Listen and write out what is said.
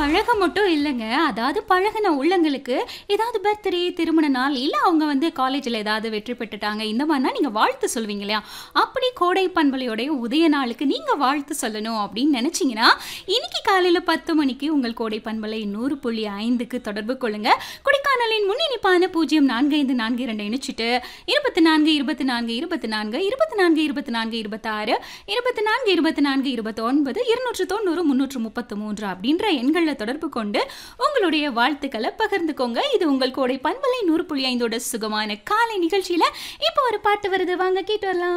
பழக மட்டும் இல்லைங்க. அதாவது பழகுன உள்ளங்களுக்கு ஏதாவது பர்த்டே, திருமண நாள், இல்ல அவங்க வந்து காலேஜ்ல ஏதாவது வெற்றி பெற்றுட்டாங்க. இந்த மாரினா நீங்க வாழ்த்து சொல்லுவீங்க இல்லையா? அப்படி கோடை பண்பலையோடைய உதய நாளுக்கு நீங்க வாழ்த்து சொல்லணும் அப்படின்னு நினைச்சீங்கன்னா, இன்னைக்கு காலையில 10 மணிக்கு உங்கள் கோடை பண்பலை 100.5க்கு தொடர்பு கொள்ளுங்க. கொடைக்கானலின் முன்னிணைப்பான 045442 இணைச்சுட்டு 24 24 24 24 24 26 24 24 29 290 333 அப்படின்ற எண்கள்ல தொடர்பு கொண்டு உங்களுடைய வாழ்த்துக்கள பகிர்ந்துக்கோங்க. இது உங்கள் கோடை பண்பலை 100.5ஓட சுகமான காலை நிகழ்ச்சியில இப்போ ஒரு பாட்டு வருது வாங்க கேட்டு வரலாம்.